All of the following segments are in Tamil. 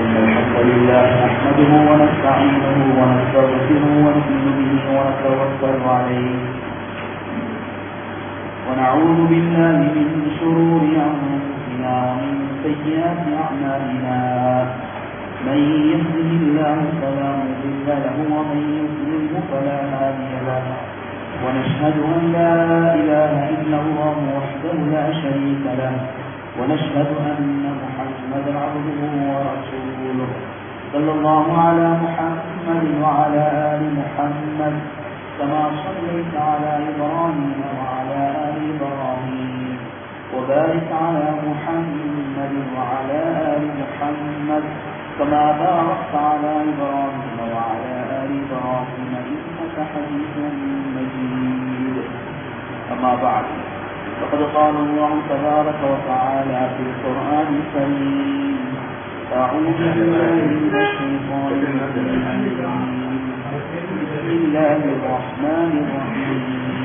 الحمد لله نحمده ونستعينه ونستغفره ونؤمن به ونتوكل عليه ونعوذ بالله من شرور أنفسنا ومن سيئات أعمالنا من يهده الله فلا مضل له ومن يضلله فلا هادي له ونشهد أن لا إله إلا الله وحده لا شريك له ونشهد أن محمدا عبده ورسوله صلى الله على محمد وعلى آل محمد كما صليت على إبراهيم وعلى آل إبراهيم وبارك على محمد وعلى آل محمد كما باركت على إبراهيم وعلى آل إبراهيم إنك حديث مجيد أما بعد فقد قال الله تبارك وتعالى في القرآن الكريم أعوذ بالله من الشيطان الرجيم بسم الله الرحمن الرحيم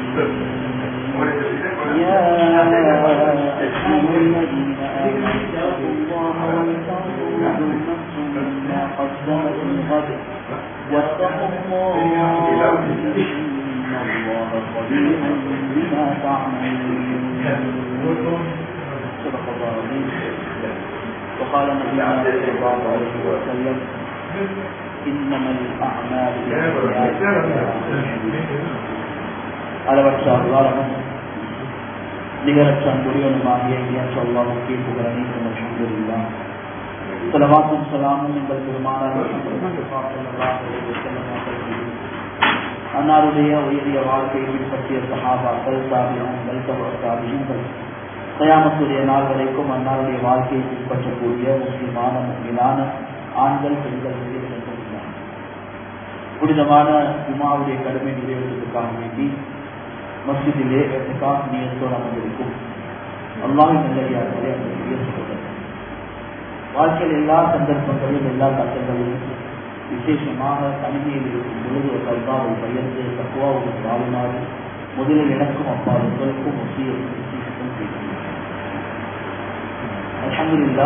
يا أيها الذين آمنوا اتقوا الله ولتنظر نفس ما قدمت لغد واتقوا الله إن الله خبير بما تعملون صدق الله العظيم وقال النبي صلى الله عليه وسلم إنما الأعمال அளவற்ற அல்லாரமும் நிகரற்ற அன்புரியனுமாகிய இயற்ற அல்லாவுக்கே புகழனை அல்ஹம்துலில்லாஹ் சலவாத்தும் சலாமும் எங்கள் பெருமானார் அன்னாருடைய உயரிய வாழ்க்கையை பின்பற்றிய சகாபாக்கள் சாபியங்கள் சாபியங்கள் கயாமத்துடைய நாள் வரைக்கும் அன்னாருடைய வாழ்க்கையை பின்பற்றக்கூடிய முஸ்லிமான முக்கியமான ஆண்கள் பெண்கள் புனிதமான ஜுமாவுடைய கடுமை நிறைவேற்றத்துக்காக வேண்டி மஸ்ஜிதிலே நியத்தோடு அமர்ந்திருக்கும் அல்லாவின் நல்லடியார்களே அந்த உயர்த்தப்பட்டது வாழ்க்கையில் எல்லா சந்தர்ப்பங்களிலும் எல்லா கட்டங்களிலும் விசேஷமாக தனிமையில் இருக்கும் பொழுது ஒரு கல்வாவை பயந்து தக்குவாவுடன் வாழுமாறு முதலில் எனக்கும் அப்பா உங்களுக்கும் முக்கிய அலமதுல்லா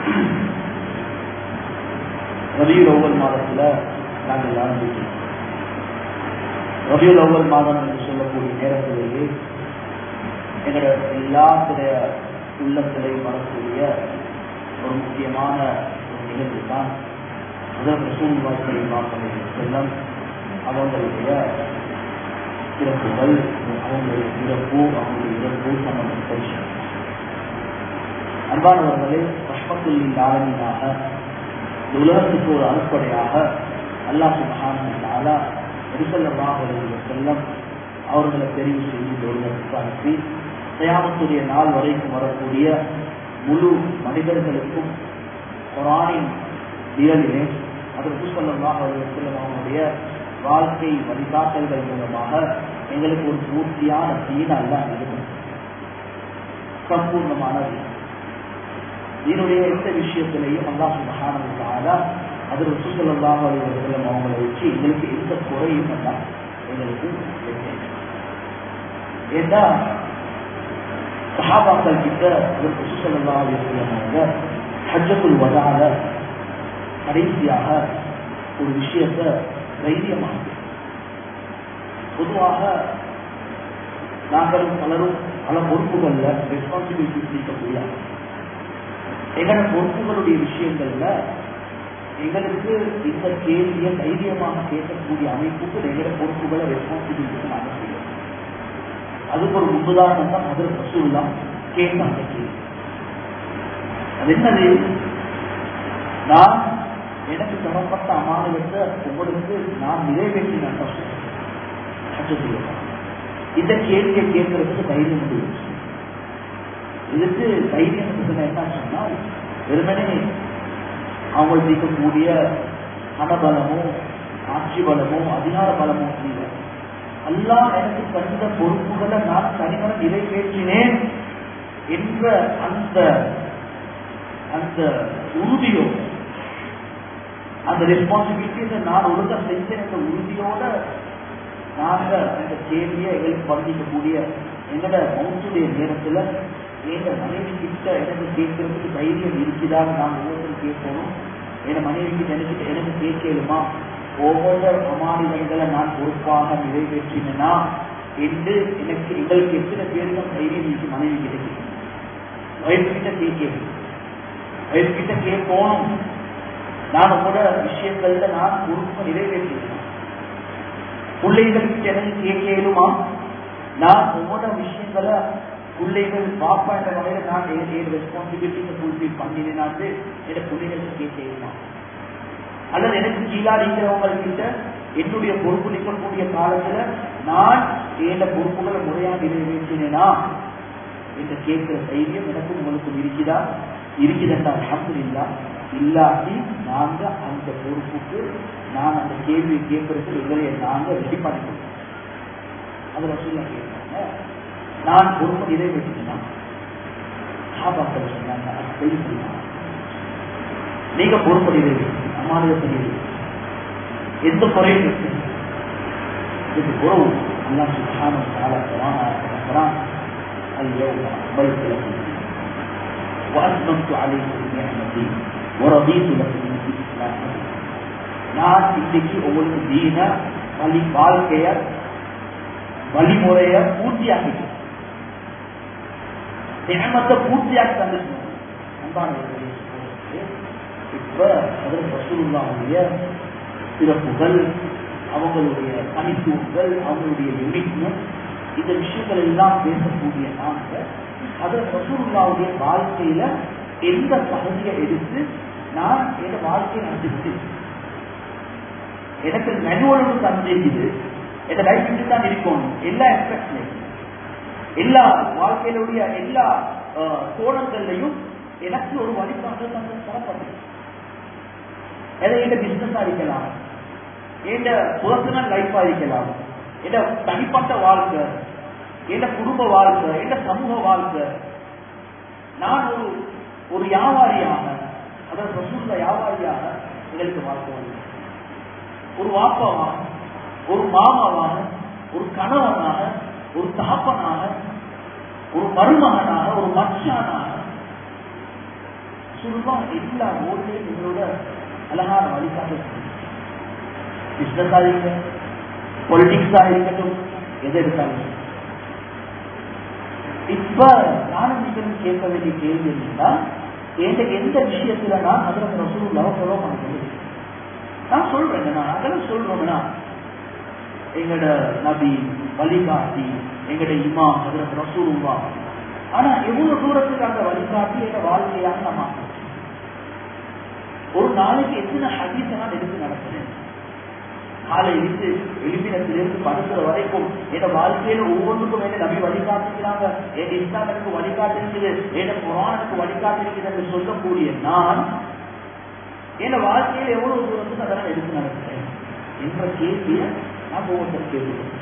ரபியுல் ஒவ்வொரு மாதத்துல நாங்கள் ஆரம்பிக்கிறோம் ரபியுல் ஒவ்வொரு மாதம் என்று சொல்லக்கூடிய நேரத்திலேயே எங்களோட எல்லாத்துடைய உள்ளத்திலையும் வரக்கூடிய ஒரு முக்கியமான ஒரு நிகழ்வு தான் முதல் ரசூல் வாழ்க்கை மாற்றம் செல்லம் அவங்களுடைய சிறப்புகள் அவங்களுடைய பிறப்பு அவங்களுடைய இறப்பு சம்பந்தப்பட்ட விஷயம் அன்பானவர்களே பஷ்பத்துள்ளின் ஆரம்பியாக உலகத்துக்கு ஒரு அனுப்படையாக அல்லாஹ் சுபஹானா நெரிசல்லமாக செல்லம் அவர்களை தெரிவு செய்து உலகத்துக்கு அனுப்பி தயாமத்துடைய நாள் வரைக்கும் வரக்கூடிய முழு மனிதர்களுக்கும் குரானின் நிழலிலே அதற்கு சொல்லமாக செல்லும் அவனுடைய வாழ்க்கை வழிகாட்டல்கள் மூலமாக எங்களுக்கு ஒரு பூர்த்தியான தீன அல்ல இருக்கும் சம்பூர்ணமான இதனுடைய எந்த விஷயத்திலையும் அல்லாஹ் சுபஹானதுக்காக அது ரசூசல்லாஹ் அலுவலம் அவங்களை வச்சு எங்களுக்கு எந்த குறையும் அல்ல எங்களுக்கு ஏன்னா சஹாபாக்கள் கிட்ட ரசூசல்லா அலுவலம் அவங்க ஹஜ்ஜத்துல் வதால கடைசியாக ஒரு விஷயத்த தைரியமாக பொதுவாக நாங்களும் பலரும் பல பொறுப்புகள்ல ரெஸ்பான்சிபிலிட்டிஸ் இருக்கக்கூடிய எங்களோட பொறுப்புகளுடைய விஷயங்கள்ல எங்களுக்கு இந்த கேள்வியை தைரியமாக கேட்கக்கூடிய அமைப்புக்கு எங்களோட பொறுப்புகளை ரெஸ்பான்சிபிலிட்டி நாங்கள் செய்யணும் அதுக்கு ஒரு முன்னுதாரணம் தான் முதல் ரசூல்லா கேட்ட அந்த கேள்வி அது என்னது நான் எனக்கு தரப்பட்ட அமானத்தை உங்களுக்கு நான் நிறைவேற்றின இந்த கேள்வியை கேட்கறதுக்கு தைரியம் முடியும் இதுக்கு தைரியம் என்ன சொன்னால் வெறுமனே அவங்களுக்கு இருக்கக்கூடிய பணபலமோ ஆட்சி பலமோ அதிகார பலமோ இல்லை அல்லா எனக்கு தந்த பொறுப்புகளை நான் தனிமன நிறைவேற்றினேன் என்ற அந்த அந்த உறுதியோடு அந்த ரெஸ்பான்சிபிலிட்டிஸை நான் ஒழுங்கா செஞ்சேன் என்ற உறுதியோட நாங்க அந்த கேள்வியை எங்களுக்கு பகிர்ந்திக்கக்கூடிய எங்களோட மௌத்துடைய நேரத்துல எங்க மனைவி கிட்ட எனக்கு கேட்கறதுக்கு தைரியம் இருக்குதான்னு நாம் ஒவ்வொருத்தரும் கேட்கணும் என் மனைவிக்கு எனக்கு எனக்கு கேட்கலுமா ஒவ்வொரு அமானிதங்களை நான் பொறுப்பாக நிறைவேற்றினா என்று எனக்கு எங்களுக்கு எத்தனை பேருக்கும் தைரியம் இருக்கு மனைவி கிட்ட கேட்கணும் வயசு கிட்ட கேட்கணும் வயசு கிட்ட கேட்கணும் நான் உங்களோட விஷயங்கள்ல நான் பொறுப்பை நிறைவேற்றினேன் பிள்ளைகளுக்கு எனக்கு கேட்கலுமா நான் உங்களோட விஷயங்களை பிள்ளைகள் பாப்பா என்ற வகையில நான் என் ரெஸ்பான்சிபிலிட்டியை ஃபுல்ஃபில் பண்ணினேனாட்டு என் பிள்ளைகளுக்கு கேட்கலுமா அல்லது எனக்கு கீழா இருக்கிறவங்ககிட்ட என்னுடைய பொறுப்பு நிற்கக்கூடிய காலத்துல நான் என் பொறுப்புகளை முறையாக நிறைவேற்றினேனா என்று கேட்கிற தைரியம் எனக்கும் உங்களுக்கும் இருக்குதா இருக்குதா அலமதுல்லா இல்லாட்டி நாங்க அந்த பொறுப்புக்கு நான் அந்த கேள்வி கேட்கறதுக்கு எங்களை நாங்க ரெடி பண்ணிக்கணும் அதுல சொல்ல கேட்கிறாங்க நான் பொறுப்பு நிறைவேற்றினா சாபாக்கள் சொன்னாங்க அது செய்தி சொன்னாங்க நீங்க பொறுப்பு நிறைவேற்றி அமானியத்தை நிறைவேற்றி எந்த குறையும் இருக்கு இதுக்கு உறவு அல்லா சுத்தான கால குரான் اليوم أقبلت لكم وأتممت عليكم نعمتي ورضيت لكم الإسلام நான் இன்னைக்கு உங்களுக்கு தீன வழி வாழ்க்கைய வழிமுறைய பூர்த்தியாக்கிட்டேன் நியமத்தை பூர்த்தியாக்கி தந்துட்டு அன்பானவர்களே இப்ப அதற்கு ரசூலுல்லாவுடைய சிறப்புகள் அவங்களுடைய தனித்துவங்கள் அவங்களுடைய யுனிக்னஸ் இந்த விஷயங்கள் எல்லாம் பேசக்கூடிய நாங்க அதற்கு ரசூலுல்லாவுடைய வாழ்க்கையில எந்த பகுதியை எடுத்து நான் என் வாழ்க்கையை நடத்திட்டு எனக்கு மெனுவலுக்கு தந்திருக்குது என் லைஃப் இப்படி தான் இருக்கணும் எல்லா எக்ஸ்பெக்ட்லையும் எல்லா வாழ்க்கையிலுடைய எல்லா கோணங்கள்லையும் எனக்கு ஒரு வழிபாடு தந்து தரப்பட்டது எதை எந்த பிசினஸா இருக்கலாம் எந்த பர்சனல் லைஃபா இருக்கலாம் எந்த தனிப்பட்ட வாழ்க்கை எந்த குடும்ப வாழ்க்கை எந்த சமூக வாழ்க்கை நான் ஒரு ஒரு வியாபாரியாக அதாவது ரசூல்ல வியாபாரியாக எங்களுக்கு வாழ்க்கை வந்து ஒரு வாப்பாவாக ஒரு மாமாவாக ஒரு கணவனாக ஒரு தகப்பனாக ஒரு மருமகனாக ஒரு மச்சானாக சொல்வா எல்லா ஓட்டையும் எங்களோட அழகான வழிகாட்டு பிசினஸா இருக்க பொலிட்டிக்ஸா இருக்கட்டும் எது எடுத்தாலும் இப்ப நானும் நீங்களும் கேட்க வேண்டிய கேள்வி என்னன்னா எந்த எந்த விஷயத்துல நான் அதில் ரசூலுல்லாவை ஃபாலோ பண்ணுறது நான் சொல்றேன் நான் அதெல்லாம் சொல்றோம்னா எங்கட நபி வழிகாட்டி எங்கட இமாம் அதில் ரசூலுல்லா ஆனா எவ்வளவு தூரத்துக்கு அந்த வழிகாட்டி எங்க வாழ்க்கையாக நான் மாற்றேன் ஒரு நாளைக்கு எத்தனை ஹதீஸை நான் எடுத்து நடக்கிறேன் காலை இருந்து எழுப்பினத்திலிருந்து படுக்கிற வரைக்கும் என் வாழ்க்கையில ஒவ்வொன்றுக்கும் என்ன நபி வழிகாட்டுகிறாங்க என் இஸ்லாமுக்கு வழிகாட்டிருக்குது என் குரானுக்கு வழிகாட்டிருக்குது என்று சொல்லக்கூடிய நான் என் வாழ்க்கையில எவ்வளவு தூரத்துக்கு அதெல்லாம் எடுத்து நடக்கிறேன் என்ற கேள்வியை நான் ஒவ்வொருத்தர் கேள்வி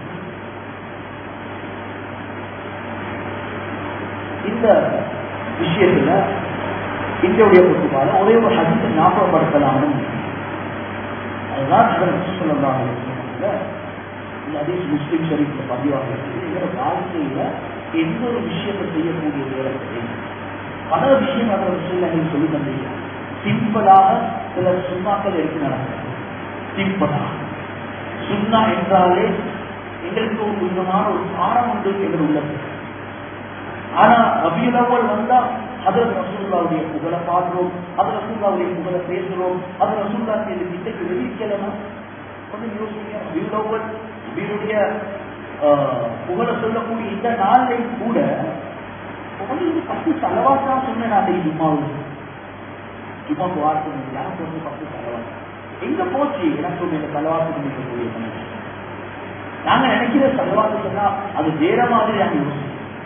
இந்த விஷயத்துல இந்தியாவுடைய பொறுப்பால ஒரே ஒரு ஹதீஸை ஞாபகப்படுத்தலாம்னு அதுதான் சொல்லலாம் இந்த அதீஸ் முஸ்லீம் ஷரீஃப்ல பதிவாக இருக்குது இதோட வாழ்க்கையில எந்த ஒரு விஷயத்தை செய்யக்கூடிய நேரத்தில் பல விஷயம் அந்த விஷயம் சொல்லி தந்தீங்க சிம்பிளாக சில சுண்ணாக்கள் எடுத்து நடக்கிறது சிம்பிளாக சுண்ணா என்றாலே எங்களுக்கு ஒரு விதமான ஒரு பாடம் உண்டு எங்கள் உள்ளது ஆனா ரபியுலவல் வந்தா அதில் ரசூல்லாவுடைய புகழை பார்க்கிறோம் அது ரசூல்லாவுடைய புகழை பேசுறோம் அது ரசூல்லா இந்த கிட்டக்கு வெளியிக்கலாம் கொஞ்சம் யோசிங்க ரபியுலவல் ரபியுடைய புகழை சொல்லக்கூடிய இந்த நாளில் கூட உங்களுக்கு பத்து செலவாசா சொன்னேன் நான் ஜும்மாவில் ஜும்மாவுக்கு வார்த்தை எனக்கு வந்து பத்து செலவாசா எங்க போச்சு எனக்கு இந்த செலவாசம் இருக்கக்கூடிய நாங்க நினைக்கிற செலவாசம் சொன்னா அது வேற மாதிரி நாங்க யோசிக்கிறோம்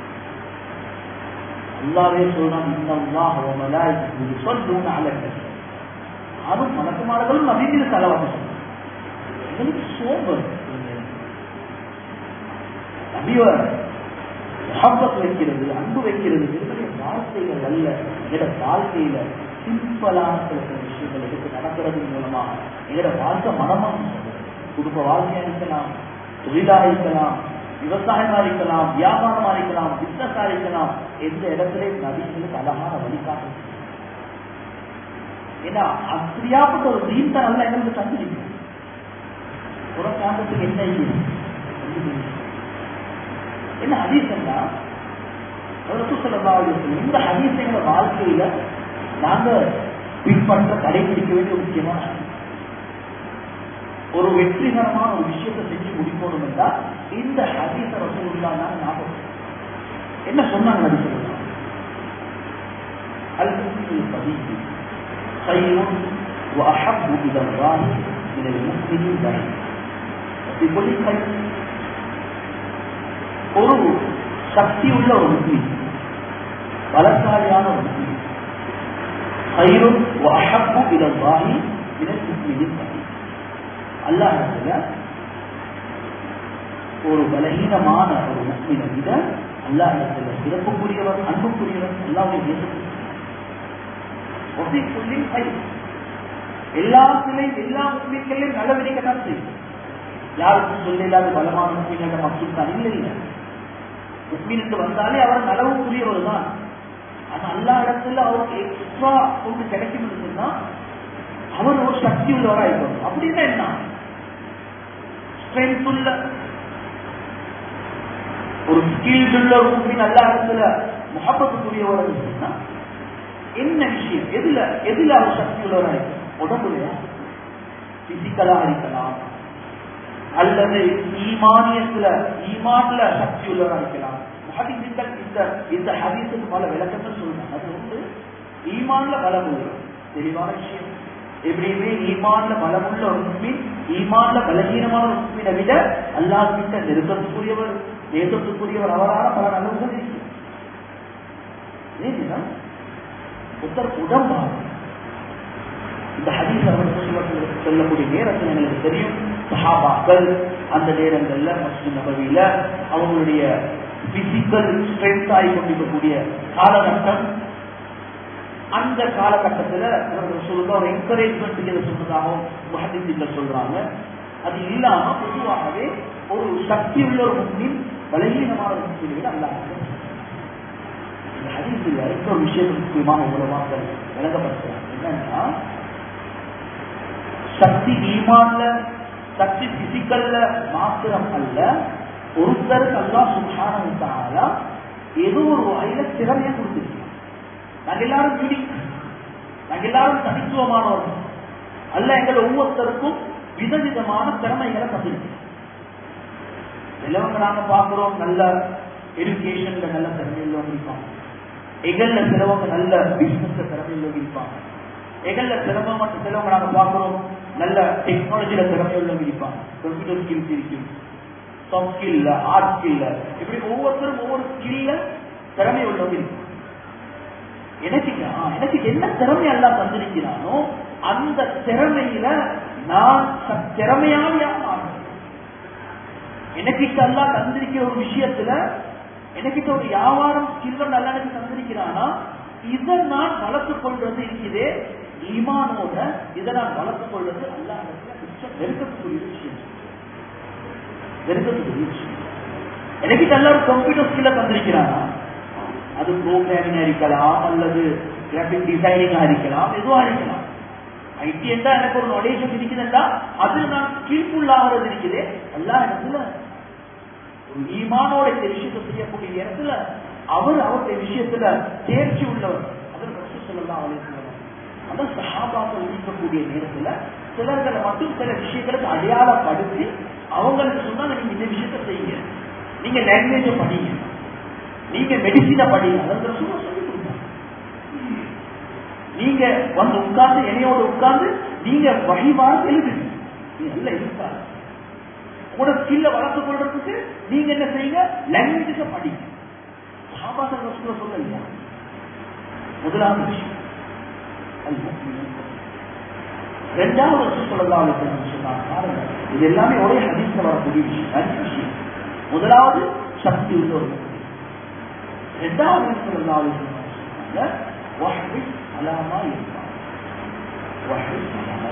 அல்லாவே சொல்றான் இன்னல்லாஹ் வ மலாயிகத்துஹு யுஸல்லூன அலன் அதுவும் மலக்குமார்களும் நபிக்கு செலவாக எங்களுக்கு சோம்பல் நபிய மஹப்பத் வைக்கிறது அன்பு வைக்கிறது என்னுடைய வார்த்தைகள் அல்ல எங்களோட வாழ்க்கையில சிம்பிளான சில சில விஷயங்கள் எடுத்து நடக்கிறது மூலமாக எங்களோட வாழ்க்கை மனமாக குடும்ப வாழ்க்கையா இருக்கலாம் தொழிலாக இருக்கலாம் விவசாயமா இருக்கலாம் வியாபாரமா இருக்கலாம் பிசினஸா இருக்கலாம் எந்த இடத்துல நபிகளுக்கு அழகான வழிகாட்டு ஏன்னா அப்படியாப்பட்ட ஒரு தீன் தான் நல்லா எங்களுக்கு தந்துருக்கு புறக்காந்தத்துக்கு என்ன இது என்ன ஹதீஸ்னா இந்த ஹதீஸைங்கிற வாழ்க்கையில நாங்க பின்பற்ற கடைபிடிக்க வேண்டிய ஒரு முக்கியமான ஹதீஸ். ஒரு வெற்றிகரமான ஒரு விஷயத்தை செஞ்சு முடிக்கணும் என்றால் இந்த ஹதீஸ ரசூலுல்லா நான் ஞாபகம் என்ன சொன்னாங்க நபி சொல்லலாம் அல் முஸ்லிம் பதிவு خير وأحب إلى الله من المؤمن الضعيف في كل خير ஒரு சக்தி உள்ள ஒரு முஸ்லிம் பலசாலியான ஒரு முஸ்லிம் خير وأحب إلى الله من المؤمن الضعيف அல்லாஹ் ஒரு பலகீனமான ஒரு முஸ்லிமை விட அல்லாஹ் சிறப்புக்குரியவர் அன்புக்குரியவர் அல்லாவுடைய ஒசை சொல்லி எல்லா சிலை எல்லா முஸ்லிம்களையும் நல்ல விதிக்கத்தான் செய்யும் யாருக்கும் சொல்ல இல்லாத பலமான முஸ்லிம்கள மக்கள் தான் இல்லை இல்லை முஸ்லீமுக்கு வந்தாலே அவர் நலவுக்குரியவர் தான் ஆனா எல்லா இடத்துல அவருக்கு எக்ஸ்ட்ரா ஒன்று கிடைக்கும் சொன்னா அவர் ஒரு சக்தி உள்ளவராக இருக்கணும் அப்படின்னா என்ன ஸ்ட்ரென்த் உள்ள ஒரு ஸ்கில்ஸ் உள்ள ஒரு முஸ்லீம் எல்லா இடத்துல முகப்பத்துக்குரியவர் சொன்னா என்ன விஷயம் எதுல எதுல அவர் சக்தி உள்ளவராக இருக்கும் உடம்புலையா பிசிக்கலா இருக்கலாம் அல்லது ஈமானியத்துல ஈமான்ல சக்தி உள்ளவராக இருக்கலாம் ஹதீசுகள் இந்த இந்த ஹதீஸுக்கு பல விளக்கங்கள் சொல்றாங்க அது வந்து ஈமான்ல பலம் உள்ளது தெளிவான விஷயம் எப்படியுமே ஈமான்ல பலமுள்ள ஒரு முஸ்லிம் ஈமான்ல பலகீனமான ஒரு முஸ்லிமை விட அல்லாஹ் கிட்ட நெருக்கத்துக்குரியவர் நேசத்துக்குரியவர் அவரால் பல நலவுகள் இருக்கு ஏன்னா புத்தர் உடம்பாகும் இந்த ஹதீஸ் அவர்கள் சொல்லக்கூடிய நேரத்தில் எங்களுக்கு தெரியும் சஹாபாக்கள் அந்த நேரங்கள்ல முஸ்லிம் நபவியில அவங்களுடைய பிசிக்கல் ஸ்ட்ரென்த் ஆகி கொண்டிருக்கக்கூடிய காலகட்டம் அந்த காலகட்டத்துல சொல்லுங்க ஒரு என்கரேஜ்மெண்ட் இதை சொன்னதாகவும் மகதிசிகள் சொல்றாங்க அது இல்லாம பொதுவாகவே ஒரு சக்தி உள்ள ஒரு முஸ்லீம் பலகீனமான ஒரு முஸ்லீம்கள் அல்லாத இந்த ஹதீஸில் இன்னொரு விஷயம் முக்கியமாக மூலமாக விளங்கப்படுத்துறாங்க என்னன்னா சக்தி ஈமான்ல சக்தி பிசிக்கல்ல மாத்திரம் அல்ல ஒருத்தருக்கு அல்லா சுகான ஏதோ ஒரு வகையில திறமையை கொடுத்துருக்கோம் நாங்க எல்லாரும் யூனிக் நாங்க எல்லாரும் தனித்துவமானவர்கள் அல்ல எங்கள் ஒவ்வொருத்தருக்கும் விதவிதமான திறமைகளை தந்திருக்கோம் சிலவங்க நாங்க பாக்குறோம் நல்ல எஜுகேஷன்ல நல்ல திறமையில் இருப்பாங்க எகல்ல சிலவங்க நல்ல பிசினஸ்ல திறமையில் இருப்பாங்க எகல்ல சிரமம் மட்டும் சிலவங்க நாங்க பாக்குறோம் நல்ல டெக்னாலஜியில திறமை உள்ளவங்க இருப்பாங்க கம்ப்யூட்டர் ஸ்கில்ஸ் இருக்கும் சாஃப்ட் ஸ்கில்ல ஆர்ட் ஸ்கில்ல இப்படி ஒவ்வொருத்தரும் ஒவ்வொரு ஸ்கில்ல திறமை உள்ளவங்க இருக்கும் எனக்கு எனக்கு என்ன திறமை எல்லாம் தந்திருக்கிறானோ அந்த திறமையில நான் திறமையாலியா மாறேன் எனக்கிட்ட எல்லாம் தந்திருக்கிற ஒரு விஷயத்துல எனக்கிட்ட ஒரு வியாபாரம் ஸ்கில் நல்லா எனக்கு தந்திருக்கிறானா இதை நான் வளர்த்துக் கொள்றது இருக்கிறதே ஈமானோட இதை நான் வளர்த்துக் கொள்வது அல்லா நெருக்கத்துக்குரிய விஷயம் நெருக்கத்துக்குரிய விஷயம் எனக்கு எல்லாரும் கம்ப்யூட்டர் ஸ்கில்ல தந்திருக்கிறானா அது ப்ரோக்ராமிங் இருக்கலாம் அல்லது கிராபிக் டிசைனிங்கா இருக்கலாம் எதுவா இருக்கலாம் ஐடி என்றா எனக்கு ஒரு நாலேஜ் இருக்குதுன்னா அது நான் ஸ்கில்ஃபுல் ஆகிறது இருக்குது எல்லா இடத்துல ஒரு ஈமானோட இந்த விஷயத்தை செய்யக்கூடிய இடத்துல அவர் அவருடைய விஷயத்துல தேர்ச்சி உள்ளவர் அதற்கு ரசூல் ஸல்லல்லாஹு அலைஹி வஸல்லம் அந்த சஹாபாக்கள் இருக்கக்கூடிய நேரத்துல சிலர்களை மட்டும் சில விஷயங்களுக்கு அடையாளப்படுத்தி அவங்களுக்கு சொன்னாங்க நீங்க இந்த விஷயத்த செய்யுங்க நீங்க லாங்குவேஜ படிங்க நீங்க மெடிசினை படிங்க அதற்கு ரசூல் சொல்லி கொடுத்தாங்க நீங்க வந்து உட்கார்ந்து என்னையோட உட்கார்ந்து நீங்க வழிபாடு எழுதுங்க நீ நல்ல இருக்காது உங்களோட ஸ்கில்ல வளர்த்துக் கொள்றதுக்கு நீங்க என்ன செய்யுங்க லாங்குவேஜ படிங்க சஹாபாக்கள் ரசூல சொல்லலையா முதலாவது விஷயம் ரெண்டாவது ரசூல் சொல்லலாம் சொன்னாங்க பாருங்க இது எல்லாமே ஒரே ஹதீஸ்ல வரக்கூடிய விஷயம் அஞ்சு விஷயம் முதலாவது சக்தி உள்ள ஒரு ரெண்டாவது சொல்லலாம் சொன்னாங்க வஹ்வி அலாமா இருப்பாங்க வஹ்வி அலாமா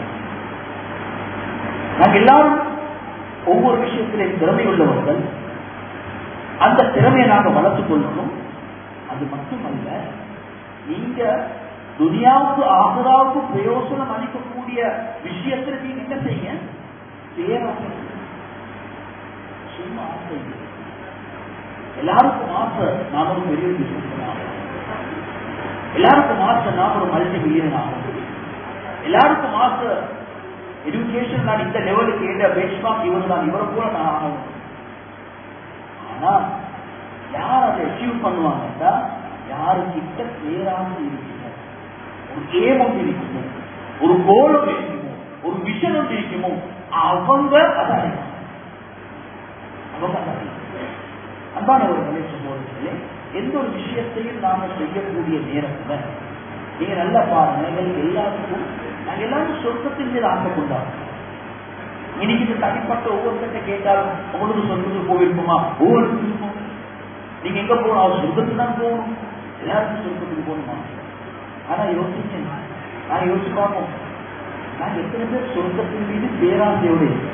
நாங்க எல்லாரும் ஒவ்வொரு விஷயத்திலே திறமை உள்ளவர்கள் அந்த திறமையை நாங்க வளர்த்துக் கொள்ளணும் அது மட்டுமல்ல நீங்க துனியாவுக்கு ஆசராவுக்கு பிரயோசனம் அளிக்கக்கூடிய விஷயத்துல நீங்க என்ன செய்யுங்க பேராசை சும்மா ஆசை இல்லை. எல்லாருக்கும் ஆசை நாம ஒரு பெரிய பிசினஸ் ஆகணும் எல்லாருக்கும் ஆசை நாம ஒரு மல்டி மில்லியன் ஆகணும் எல்லாருக்கும் ஆசை எஜுகேஷன் நான் இந்த லெவலுக்கு ஏற்ற பெஞ்ச்மார்க் இவர் தான் இவரை போல நான் ஆகணும் ஆனா யார் அதை அச்சீவ் பண்ணுவாங்கன்னா யாருக்கிட்ட பேராக இருக்குமோ ஒரு ஏமம் இருக்குமோ ஒரு கோலம் இருக்குமோ ஒரு விஷன் ஒன்று இருக்குமோ அவங்க அதை அடைவாங்க அவங்க அதை அடைவாங்க. அன்பான ஒரு நிலை சமூகத்திலே எந்த ஒரு விஷயத்தையும் நாம செய்யக்கூடிய நேரத்துல நீங்க நல்லா பாருங்க எங்களுக்கு எல்லாருக்கும் நாங்க எல்லாரும் சொர்க்கத்தின் மீது ஆசை கொண்டாடுறோம் இன்னைக்கு இந்த தனிப்பட்ட ஒவ்வொருத்தட்ட கேட்டாலும் உங்களுக்கு சொர்க்கத்துக்கு போயிருக்குமா ஒவ்வொருத்தருக்கும் இருக்கும் நீங்க எங்க போகணும் அவர் சொர்க்கத்துக்கு தான் போகணும் எல்லாருக்கும் சொர்க்கத்துக்கு போகணுமா ஆனா யோசிச்சேன் நான் யோசிச்சு பார்ப்போம் நான் எத்தனை பேர் சொர்க்கத்தின் மீது பேராசையோடு இருக்கேன்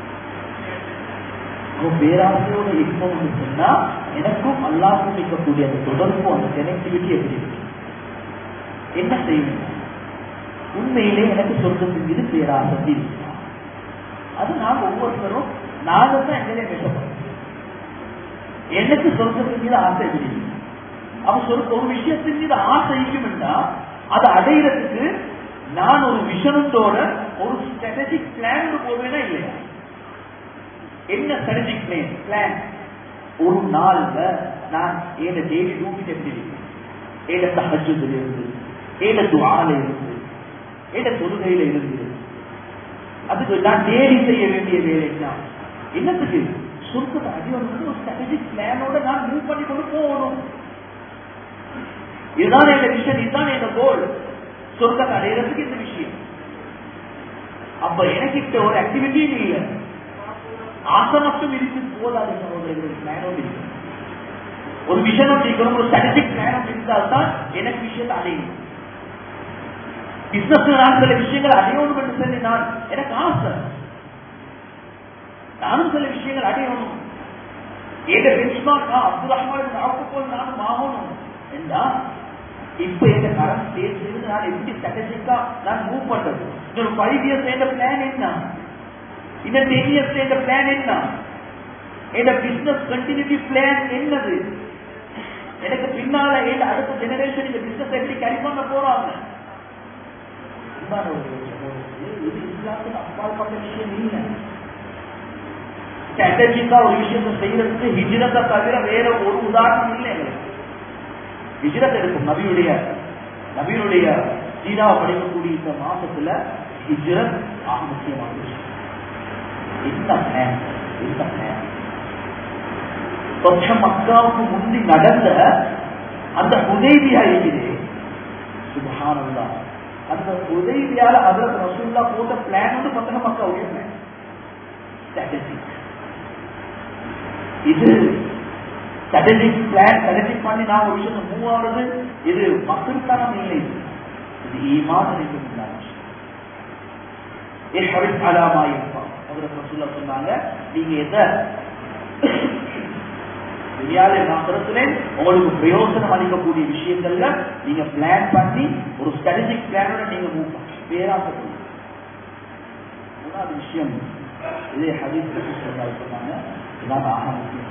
அவன் பேராசையோட இருக்கணும்னு சொன்னா எனக்கும் அல்லாஹும் இருக்கக்கூடிய அந்த தொடர்பு அந்த கனெக்டிவிட்டி எப்படி இருக்கு என்ன செய்யணும் உண்மையிலே எனக்கு சொர்க்கத்தின் மீது பேராசை இருக்கு அது நாங்க ஒவ்வொருத்தரும் நாங்க தான் எங்களே மெஷப்படுறோம் எனக்கு சொர்க்கத்தின் மீது ஆசை எப்படி இருக்கு அவன் சொர்க்க ஒரு விஷயத்தின் மீது ஆசை இருக்கும்னா அதை அடையிறதுக்கு நான் ஒரு விஷனத்தோட ஒரு ஸ்ட்ராட்டஜிக் பிளான் போவேனா இல்லையா என்ன ஸ்ட்ராட்டஜிக் பிளான் பிளான் ஒரு நாள்ல நான் ஏத டெய்லி டியூட்டி எப்படி இருக்கு ஏத தஹஜுல இருந்து ஏத துவால இருந்து ஏத தொழுகையில இருந்து அதுக்கு நான் டெய்லி செய்ய வேண்டிய வேலை என்ன என்னத்துக்கு சொர்க்கத்தை அடிவருக்கு ஒரு ஸ்ட்ராட்டஜிக் பிளானோட நான் மூவ் பண்ணி கொண்டு போகணும் இதுதான் எங்க விஷயம் இதுதான் எங்க கோல் சொர்க்கத்தை அடையிறதுக்கு இந்த விஷயம் அப்ப எனக்கு இப்ப ஒரு ஆக்டிவிட்டியும் இல்லை ஆசை மட்டும் இருக்கு போதாது சகோதரர்கள் பிளானோடு இருக்கு ஒரு விஷயம் இருக்கணும் ஒரு ஸ்ட்ராட்டஜிக் பிளான் இருந்தால் தான் எனக்கு விஷயத்தை அடையணும் பிசினஸ் நான் சில விஷயங்கள் அடையணும் என்று சொல்லி நான் எனக்கு ஆசை நானும் சில விஷயங்கள் அடையணும் ஏத பெஞ்ச்மார்க் அப்துல் ரஹ்மான் ஆக்கு போல் நானும் ஆகணும் என்றா இப்ப இந்த கரண்ட் ஸ்டேஜ் இருந்து நான் எப்படி ஸ்ட்ராட்டஜிக்கா நான் மூவ் பண்றது இன்னொரு ஃபைவ் இயர்ஸ் என்ற பிளான் என்ன இந்த டென் இயர்ஸ் என்ற பிளான் என்ன இந்த பிசினஸ் கண்டினியூட்டி பிளான் என்னது எனக்கு பின்னால ஏன் அடுத்த ஜெனரேஷன் இந்த பிசினஸ் எப்படி கரி பண்ண போறாங்க இது இஸ்லாத்துக்கு அப்பாற்பட்ட விஷயம் இல்லை ஸ்ட்ராட்டஜிக்கா ஒரு விஷயத்தை செய்யறதுக்கு ஹிஜ்ரத்தை தவிர வேற ஒரு உதாரணம் இல்லை எங்களுக்கு ஹிஜ்ரத் இருக்கும் நபியுடைய நபியுடைய சீராவை படிக்கக்கூடிய இந்த மாசத்துல ஹிஜ்ரத் ஆக முக்கியமான விஷயம் என்ன பிளான் என்ன பிளான் கொஞ்சம் மக்காவுக்கு முந்தி நடந்த அந்த உதவியா இருக்குது சுபஹானல்லா அந்த உதவியால அதுல ரசூல்லா போட்ட பிளான் வந்து பத்தன மக்காவுடைய பிளான் ஸ்ட்ராட்டஜிக் இது ஸ்ட்ராட்டஜிக் பிளான் ஸ்ட்ராட்டஜிக் பண்ணி நான் ஒரு விஷயம் மூவ் ஆகுறது இது மக்களுக்கான இல்லை இது ஈமான் இருக்கின்ற விஷயம் அலாமா இருப்பான் ரசூல்லா சொன்னாங்க நீங்க எதை துனியாவில மாத்திரத்துல உங்களுக்கு பிரயோசனம் அளிக்கக்கூடிய விஷயங்கள்ல நீங்க பிளான் பண்ணி ஒரு ஸ்ட்ராட்டஜிக் பிளானோட நீங்க மூவ் பண்ணி பேராசப்படும் மூணாவது விஷயம் இதே ஹதீஸ் சொன்னாங்க இதான் ஆக முக்கியம்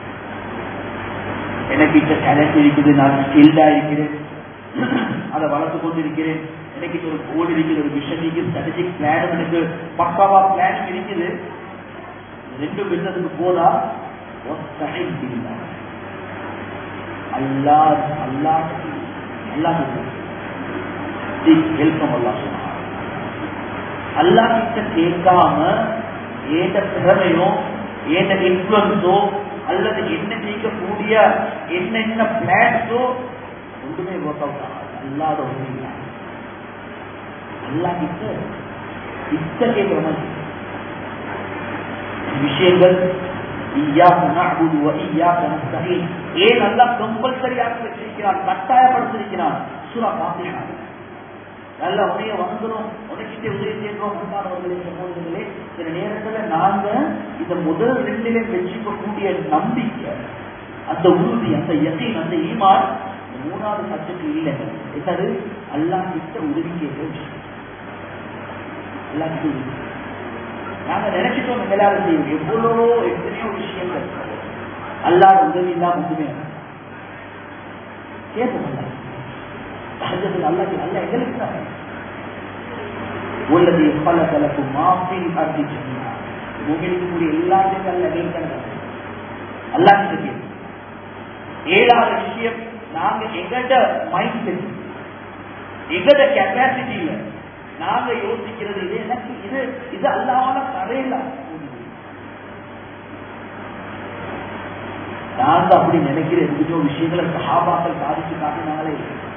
எனக்கு இந்த டேலண்ட் இருக்குது நான் ஸ்கில்டா இருக்கிறேன் அதை வளர்த்து கொண்டு இருக்கிறேன் எனக்கு ஒரு கோல் இருக்குது ஒரு விஷன் இருக்குது ஸ்ட்ராட்டஜிக் பிளானும் எனக்கு பக்காவா பிளான் இருக்குது ரெண்டு பிசினஸுக்கு போதா அல்லா அல்லா அல்லா ஹெல்ப்பம் அல்லா சொன்னார் அல்லா கிட்ட கேட்காம ஏத திறமையோ ஏத இன்ஃபுளுன்ஸோ அல்லது என்ன செய்யக்கூடிய என்னென்ன பிளான்ஸோ ஒன்றுமே ஒர்க் அவுட் ஆகாது அல்லாத ஒன்றும் அல்லா கிட்ட இத்த கேட்கிற மாதிரி விஷயங்கள் ஏன் நல்லா கம்பல்சரியாக வச்சிருக்கிறான் கட்டாயப்படுத்திருக்கிறான் சுரா பாத்தியா நல்ல உடைய வந்துடும் உனக்கிட்டே உதவி செய்யறோம் அன்பானவர்களே சகோதரர்களே சில நேரத்துல நாங்க இந்த முதல் ரெண்டிலே வச்சுக்கக்கூடிய நம்பிக்கை அந்த உறுதி அந்த யசீன் அந்த ஈமான் மூணாவது சப்ஜெக்ட் இல்லை என்னது அல்லாஹ் கிட்ட உதவி கேட்கிற விஷயம் அல்லாஹ் கிட்ட உதவி நாங்க நினைச்சிட்டோம் மேலாக செய்யும் எவ்வளவோ எத்தனையோ விஷயங்கள் அல்லாத உதவி இல்லாம ஒன்றுமே கேட்போம் அல்லாஹ் சஹஜத்தில் அல்லாஹ் அல்லாஹ் எங்களுக்கு தான் உள்ளது பல தலப்பு மாஃபில் அர்த்தி சொன்னா பூமியில் இருக்கக்கூடிய எல்லாத்தையும் அல்ல எங்களுக்கு அல்லாஹ் கிட்ட ஏழாவது விஷயம் நாங்க எங்கட மைண்ட் செட் எங்கட கெப்பாசிட்டியில நாங்க யோசிக்கிறது இது எனக்கு இது இது அல்லாம தரையில நாங்க அப்படி நினைக்கிற எத்தனையோ விஷயங்களை சஹாபாக்கள் சாதிச்சு காட்டினாங்களே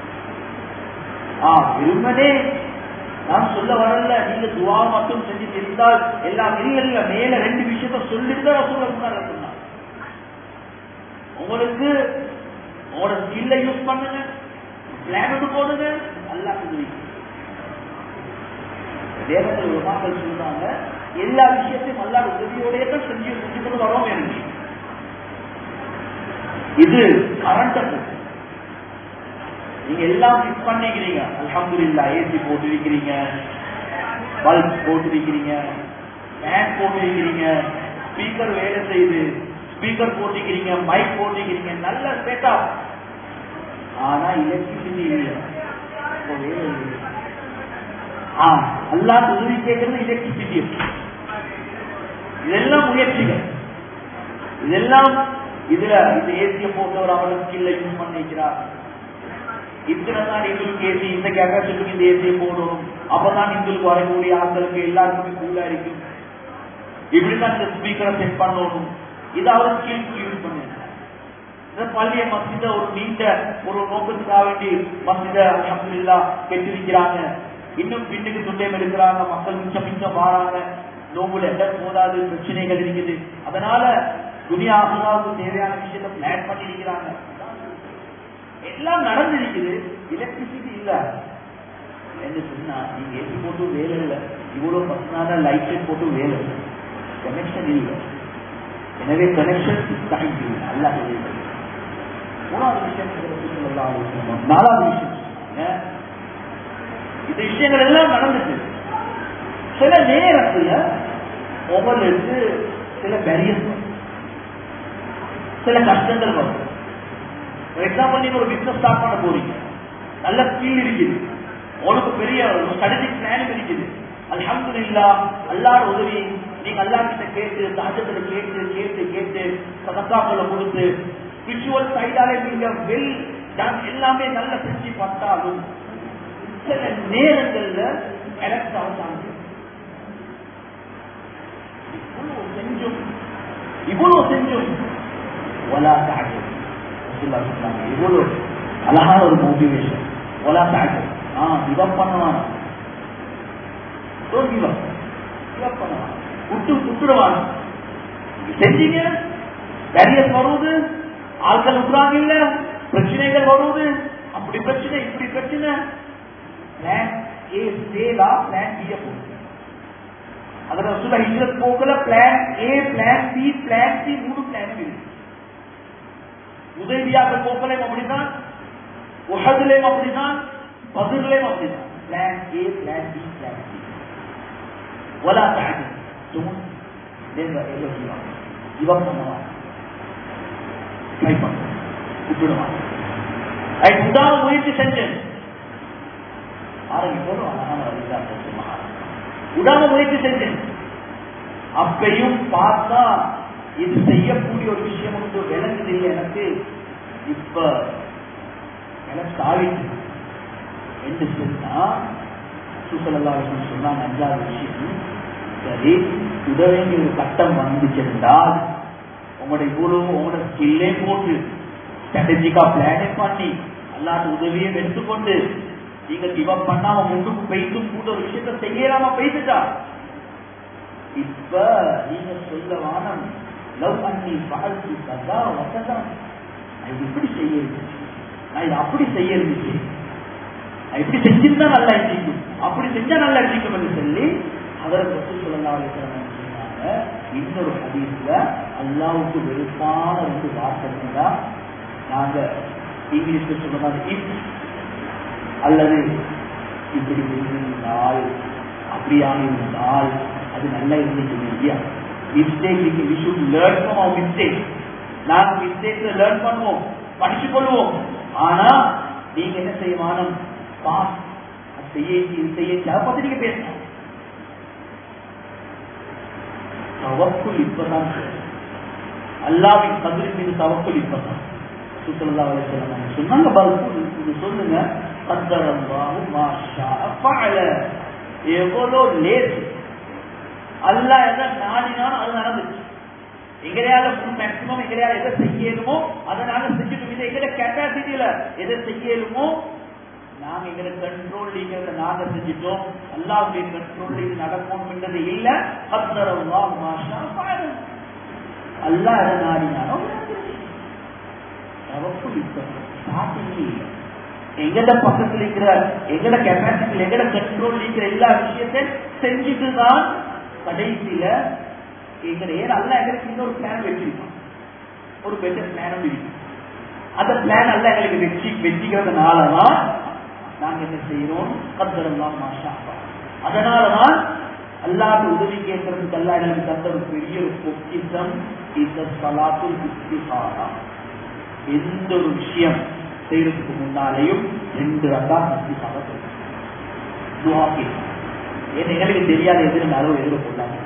ஆ வெறுமனே நான் சொல்ல வரல நீங்க துவா மட்டும் செஞ்சு தெரிந்தால் எல்லாம் இல்ல இல்ல மேல ரெண்டு விஷயத்த சொல்லிட்டு சொல்ல சொன்னாங்க உங்களுக்கு உங்களோட ஸ்கில்ல யூஸ் பண்ணுங்க பிளான் போடுங்க அல்லாஹ் உதவி வேதத்தில் உமாக்கள் சொல்றாங்க எல்லா விஷயத்தையும் அல்லாஹ் உதவியோடய தான் செஞ்சு செஞ்சு கொண்டு வரோம் எனக்கு இது கரண்ட் நீங்க எல்லாம் ஃபிக்ஸ் பண்ணிக்கிறீங்க அல்ஹம்துலில்லாஹ் ஏசி போட்டிருக்கிறீங்க பல்ப் போட்டிருக்கிறீங்க ஃபேன் போட்டிருக்கிறீங்க ஸ்பீக்கர் வேலை செய்யுது ஸ்பீக்கர் போட்டிக்கிறீங்க மைக் போட்டிக்கிறீங்க நல்ல செட்டப் ஆனா எலக்ட்ரிசிட்டி இல்லை இப்போ வேலை இல்லை ஆ அல்லாஹ் உதவி கேட்கறது எலக்ட்ரிசிட்டி இதெல்லாம் முயற்சிகள் இதெல்லாம் இதுல இந்த ஏசிய போட்டவர் அவருக்கு ஸ்கில்ல யூஸ் பண்ணிக்கிறார் இத்தனை தான் எங்களுக்கு ஏசி இந்த கெப்பாசிட்டிக்கு இந்த ஏசியை போடணும் அப்பதான் எங்களுக்கு வரக்கூடிய ஆட்களுக்கு எல்லாருக்குமே கூலா இருக்கும் இப்படிதான் இந்த ஸ்பீக்கரை செட் பண்ணணும் இது அவர் ஸ்கில் யூஸ் பண்ணிருக்கார் இந்த பள்ளிய மஸ்ஜித ஒரு நீண்ட ஒரு நோக்கத்துக்காக வேண்டி மஸ்ஜித அலமதுல்லா கெட்டிருக்கிறாங்க இன்னும் பின்னுக்கு துண்டையும் எடுக்கிறாங்க மக்கள் மிச்சம் மிச்சம் வாராங்க நோம்புல எந்த போதாது பிரச்சனைகள் இருக்குது அதனால துனியா ஆசுவாவுக்கு தேவையான விஷயத்த பிளான் பண்ணி இருக்கிறாங்க எல்லாம் நடந்திருக்குது எலக்ட்ரிசிட்டி இல்ல என்ன சொன்னா நீங்க ஏசி போட்டு வேலை இல்லை இவ்வளவு பர்சனான லைட் செட் போட்டு வேலை இல்லை கனெக்ஷன் இல்லை எனவே கனெக்ஷன் தேங்க்யூ அல்லா மூணாவது விஷயம் நாலாவது விஷயம் இந்த விஷயங்கள் எல்லாம் நடந்துச்சு சில நேரத்துல உங்களுக்கு சில பேரியர்ஸ் வரும் சில கஷ்டங்கள் வரும் ஃபார் எக்ஸாம்பிள் நீங்க ஒரு பிசினஸ் ஸ்டார்ட் பண்ண போறீங்க நல்ல ஸ்கில் இருக்குது உனக்கு பெரிய ஸ்ட்ராட்டஜிக் பிளானிங் இருக்குது அல்ஹம்துலில்லா அல்லாஹ் உதவி நீங்க அல்லா கிட்ட கேட்டு சாஜத்துல கேட்டு கேட்டு கேட்டு சதக்காக்களை கொடுத்து ஸ்பிரிச்சுவல் சைடாலே நீங்க வெல் டன் எல்லாமே நல்ல செஞ்சு பார்த்தாலும் சில நேரங்கள்ல எலக்ட் ஆகுதாங்க இவ்வளவு செஞ்சும் இவ்வளவு செஞ்சும் ஒலா தாஜம் சொன்னாங்க இவ்வளவு அழகான ஒரு மோட்டிவேஷன் ஒலா தாஜம் ஆ இவன் பண்ணுவான் இவன் இவன் பண்ணுவான் விட்டு விட்டுடுவான் செஞ்சீங்க பேரியஸ் வருவது ஆட்கள் விட்டுறாங்க இல்ல பிரச்சனைகள் வருவது அப்படி பிரச்சனை இப்படி பிரச்சனை பிளான் ஏ சேலா பிளான் பி போகுது அதுல சொல்ல ஹிஜ்ரத் போகல plan A plan B plan C மூணு பிளான் இருக்கு உதவியாக போகலையும் அப்படிதான் உஹதுலையும் அப்படிதான் பதிர்லையும் அப்படிதான் plan A plan B plan C ولا تعجل don't never ever give up give up பண்ணுவான் ட்ரை பண்ணுவான் விட்டுடுவான் அது உதாரண முயற்சி செஞ்சேன் ஆரம்பிப்போம் அழகான வழிதான் உடாம முயற்சி செஞ்சேன் அப்பையும் பார்த்தா இது செய்யக்கூடிய ஒரு விஷயம் வந்து விளங்குது இல்லை எனக்கு இப்ப எனக்கு ஆவிட்டு என்று சொன்னா சுசலல்லா சொன்னாங்க அஞ்சாவது விஷயம் சரி உதவிங்கிற ஒரு கட்டம் வந்துச்சிருந்தால் உங்களுடைய குரு உங்களோட ஸ்கில்லே போட்டு ஸ்ட்ராட்டஜிக்கா பிளானே பண்ணி அல்லாத உதவியை எடுத்துக்கொண்டு நீங்க கிவப் பண்ணாம முன்னுக்கு பெய்தும் கூட ஒரு விஷயத்த செய்யலாம பெய்துட்டா இப்ப நீங்க சொல்ல வானம் லவ் பண்ணி வாழ்த்து கதா வசதம் நான் இது இப்படி செய்ய இருந்துச்சு நான் இது அப்படி செய்ய இருந்துச்சு நான் இப்படி செஞ்சிருந்தா நல்லா இருந்துச்சு அப்படி செஞ்சா நல்லா இருந்துக்கும் என்று சொல்லி அதற்கு பற்றி சொல்லலாம் சொன்னாங்க இன்னொரு ஹதீஸ்ல அல்லாவுக்கு வெறுப்பான ரெண்டு வார்த்தை இருந்தா நாங்க இங்கிலீஷ்ல சொல்ற மாதிரி இப் அல்லது இப்படி இருந்தால் அப்படியாக இருந்தால் அது நல்லா இருந்துச்சு இல்லையா mistake we should learn from our mistake நாங்க மிஸ்டேக்ல லேர்ன் பண்ணுவோம் படிச்சு கொள்வோம் ஆனா நீங்க என்ன செய்யணும் பாஸ் செய்ய இது செய்ய அதை பத்தி நீங்க பேசணும் தவக்குள் இப்பதான் அல்லாவின் கதிரின் மீது தவக்குள் இப்பதான் சுத்தல்லா அலிஸ்லாம் சொன்னாங்க பல்பு இது சொல்லுங்க கத்தரல்லாஹு மாஷா ஃபஅல எவ்வளோ லேட் அல்லாஹ் எதை நாடினாலும் அது நடந்துச்சு எங்களையால மேக்சிமம் எங்களையால எதை செய்யணுமோ அதை நாங்க செஞ்சுட்டு இது எங்கட கெப்பாசிட்டியில எதை செய்யணுமோ நாங்க எங்களை கண்ட்ரோல் இருக்கிறத நாங்க செஞ்சுட்டோம் அல்லாவுடைய கண்ட்ரோல் இது நடக்கும்ன்றது இல்ல கத்தரல்லா மாஷா ஃபஅல அல்லாஹ் எதை நாடினாலும் தவக்குள் இப்பதான் ஸ்டார்டிங் இல்லை எங்கட பக்கத்தில் இருக்கிற எங்கட கெப்பாசிட்டியில் எங்கட கண்ட்ரோல் இருக்கிற எல்லா விஷயத்தையும் செஞ்சுட்டு தான் கடைசியில எங்கட ஏன் அல்ல எங்களுக்கு இன்னொரு பிளான் வச்சிருக்கோம் ஒரு பெட்டர் பிளானும் இருக்கு அந்த பிளான் அல்ல எங்களுக்கு வெற்றி வெற்றிக்கிறதுனாலதான் நாங்க என்ன செய்யறோம் கத்தரெல்லாம் மாஷா அதனாலதான் அல்லாத உதவி கேட்கறதுக்கு அல்ல எங்களுக்கு தந்த ஒரு பெரிய ஒரு பொக்கிசம் இந்த சலாத்துல் இஸ்திகாரா எந்த ஒரு விஷயம் செய்யறதுக்கு முன்னாலேயும் ரெண்டு ரக்கா இஸ்திகாரா துவா கேட்கணும் ஏன் எங்களுக்கு தெரியாத எதிரும் அளவு எதிர கொள்ளாங்க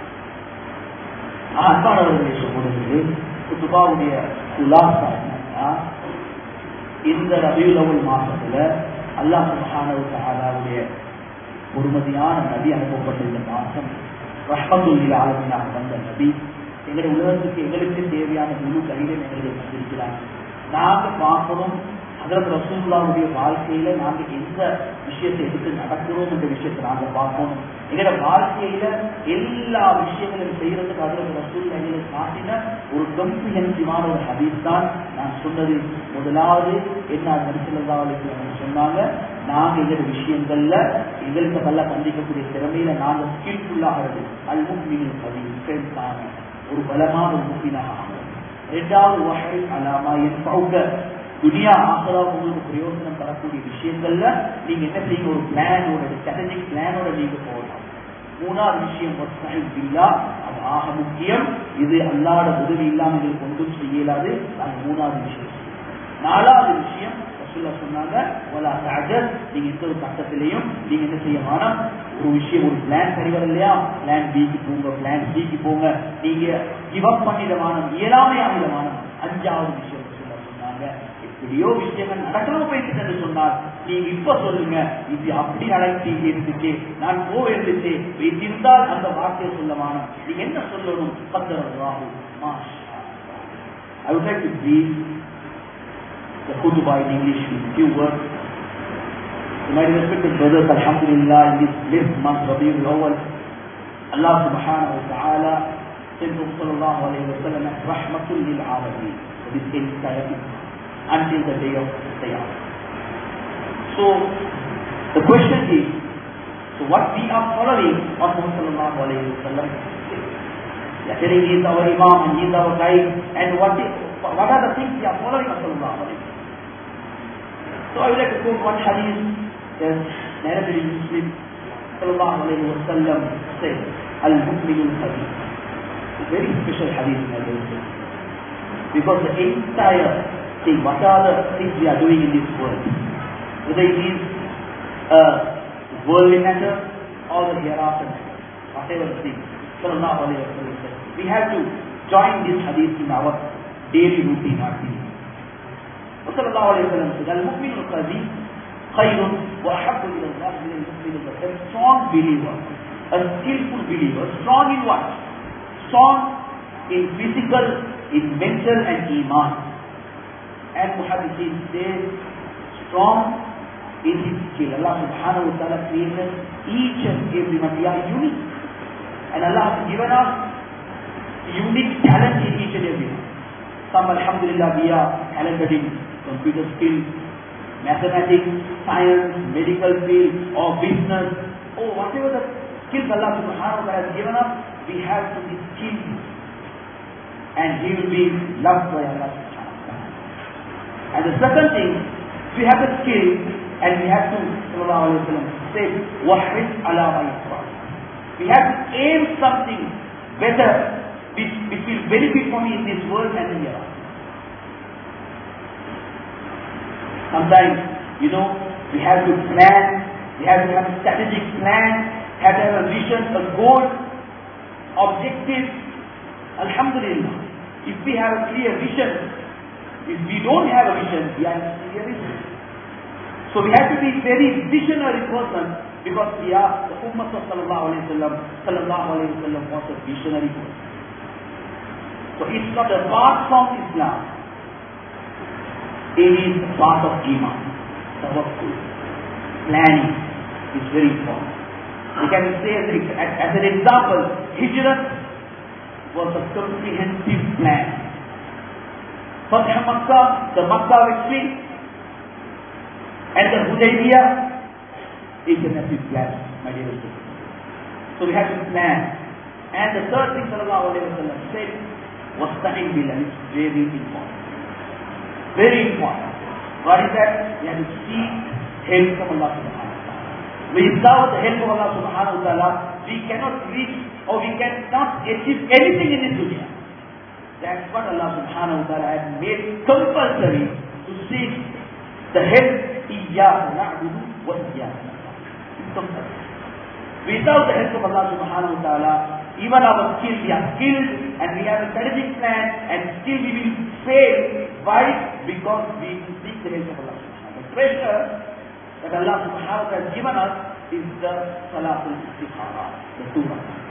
அன்பானவர்களை சொல்லுவது குத்துபாவுடைய குலாசா என்னன்னா இந்த ரபியுலவுல் மாசத்துல அல்லாஹ் சுபஹானவு தஆலாவுடைய பொறுமதியான நபி அனுப்பப்பட்ட இந்த மாசம் ரஹ்மத்துல்லில் ஆலமினாக வந்த நபி எங்களுடைய உலகத்துக்கு எங்களுக்கு தேவையான முழு கையிலும் எங்களுக்கு தந்திருக்கிறார் நாங்க பார்க்கணும் அதற்கு ரசூல்லாவுடைய வாழ்க்கையில நாங்க எந்த விஷயத்தை எடுத்து நடக்கிறோம் என்ற விஷயத்தை நாங்க பார்க்கணும் எங்களோட வாழ்க்கையில எல்லா விஷயங்களையும் செய்யறதுக்கு அதற்கு ரசூல் எங்களுக்கு காட்டின ஒரு கம்ப்ரிஹென்சிவான ஒரு ஹதீஸ் தான் நான் சொன்னது முதலாவது என்ன நரிசலதா சொன்னாங்க நாங்க எங்களோட விஷயங்கள்ல எங்களுக்கு நல்ல சந்திக்கக்கூடிய திறமையில நாங்க ஸ்கில்ஃபுல்லாகிறது அல் முக்மினின் ஹதீஸ் ஒரு பலமான ஒரு முக்மினாக ஆகும் இரண்டாவது வகை அலாமா என்பவுக துனியா ஆசரா உங்களுக்கு பிரயோஜனம் தரக்கூடிய விஷயங்கள்ல நீங்க என்ன செய்யுங்க ஒரு பிளானோட ஸ்ட்ராட்டஜிக் பிளானோட நீங்க போகலாம் மூணாவது விஷயம் இல்லா அது ஆக முக்கியம் இது அல்லாட உதவி இல்லாம எங்களுக்கு ஒன்றும் செய்யலாது அது மூணாவது விஷயம் நாலாவது விஷயம் ரசூல்லா சொன்னாங்க ஒலா தஜல் நீங்க எந்த ஒரு கட்டத்திலையும் நீங்க என்ன செய்ய வேணாம் ஒரு விஷயம் ஒரு பிளான் சரி வர இல்லையா பிளான் பிக்கு போங்க பிளான் சிக்கு போங்க நீங்க கிவ் அப் பண்ணிட வேணும் இயலாமை ஆகிட வேணும் அஞ்சாவது விஷயம் ரசூல்லா சொன்னாங்க எப்படியோ விஷயங்கள் நடக்காம போயிட்டு என்று சொன்னார் நீங்க இப்ப சொல்லுங்க இது அப்படி நடத்தி இருந்துச்சு நான் போ இருந்துச்சு வைத்திருந்தால் அந்த வார்த்தையை சொல்லமான நீங்க என்ன சொல்லணும் பத்திரம் Rahu I would like to brief the khutbah in English with few words. To my respected brothers, Alhamdulillah, in this blessed month, Rabiul Awal, Allah subhanahu wa ta'ala sent Prophet sallallahu alayhi wa sallam as rahmatul lil alamin for this entire until the day of Qiyamah. So, the question is, so what we are following what Prophet sallallahu alayhi wa sallam we are telling he is our Imam and he is our guide and what, is, what are the things we are following of sallallahu alayhi wa So I would like to quote one hadith that narrated in Muslim sallallahu alayhi wa sallam said, Al-Mu'min al-Hadith. A very special hadith in al Because the entire thing, what are the things we are doing in this world? Whether it is uh, worldly matter or the hereafter matter, whatever thing. Sallallahu alayhi wa sallam said. We have to join this hadith in our daily routine, our daily. وصلى الله عليه وسلم said, المؤمن القوي خير وأحب إلى الله من المؤمن الضعيف. A strong believer, a skillful believer, strong in what? Strong in physical, in mental and iman. And Muhammad says, strong in his skill. Allah subhanahu wa ta'ala created each and every one. We are unique. And Allah has given us unique talent in each and every one. Some, alhamdulillah, we are talented in computer skills, mathematics, science, medical field, or business, or whatever the skills Allah subhanahu wa ta'ala has given us, we have to be skilled. And He will be loved by Allah subhanahu wa ta'ala. And the second thing, we have the skill and we have to, sallallahu alayhi wa sallam, say, وَحْرِصْ عَلَى مَا يَفْرَى. We have to aim something better which, which will benefit for me in this world and in the hereafter. Sometimes, you know, we have to plan, we have to have a strategic plan, have to have a vision, a goal, objective. Alhamdulillah. If we have a clear vision, if we don't have a vision, we are in clear vision. So we have to be very visionary person because we are the Ummah of Sallallahu Alaihi Wasallam, Sallallahu Alaihi Wasallam was a visionary person. So it's not apart from Islam. It is part of Iman. Tawakkul. Planning is very important. We can say as, as, as an example, Hijrat was a comprehensive plan. Fatih Makkah, the Makkah victory, and the Hudaybiyah is an epic plan, my dear sisters. So we have to plan. And the third thing Sallallahu Alaihi Wasallam said was studying billah. It's very important. Very important. What is that? We have to seek help from Allah subhanahu wa ta'ala. Without the help of Allah subhanahu wa ta'ala, we cannot reach or we cannot achieve anything in this dunya. That's what Allah subhanahu wa ta'ala has made compulsory to seek the help إِيَّاهُ نَعْبُدُ وَإِيَّاهُ نَسْتَعِينُ Without the help of Allah subhanahu wa ta'ala, even our skill, we are skilled and we have a strategic plan and still we will fail. Why? Because we seek the help of Allah subhanahu wa ta'ala. The treasure that Allah subhanahu wa ta'ala has given us is the Salatul Istikhara, the two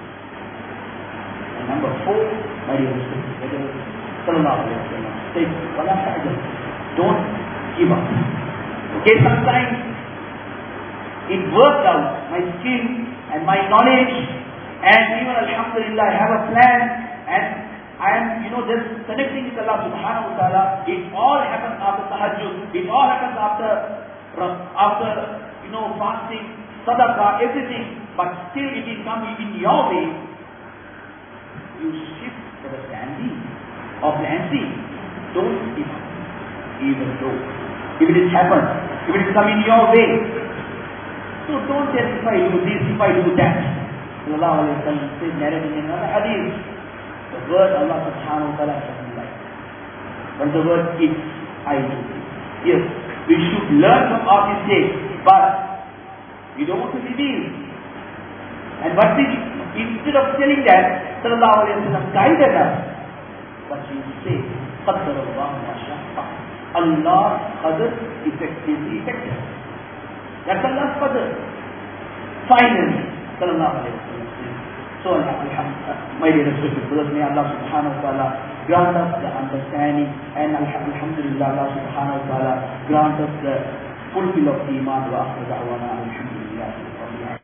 And number four, my dear Muslims, Sallallahu Alaihi Wasallam says, وَلَا تَعْجَلْ Don't give up. Okay, sometimes it worked out, my skill and my knowledge and even Alhamdulillah I have a plan and I am, you know, just connecting with Allah subhanahu wa ta'ala. It all happens after tahajjud. It all happens after, after, you know, fasting, sadaqah, everything. But still it is coming in your way. You shift to the standing of the MC. Don't give up. Even though. If it is happened, if it is coming your way. So don't say if I do this, if I do that. Sallallahu alayhi wa sallam says narrating in another hadith. The word Allah subhanahu wa ta'ala doesn't like. But the word if I do this. Yes, we should learn from our mistakes, but we don't want to reveal. And what we, instead of telling that, Sallallahu alayhi wa sallam guided us. But we say, قدر الله ما شاء فعل. Allah's qadr effectively effective. That's Allah's qadr. Finally, Sallallahu alayhi wa sallam so, my dear respected brothers, may Allah subhanahu wa ta'ala grant us the understanding and alhamdulillah Allah subhanahu wa ta'ala grant us the fulfill of iman wa akhir da'wana alhamdulillah.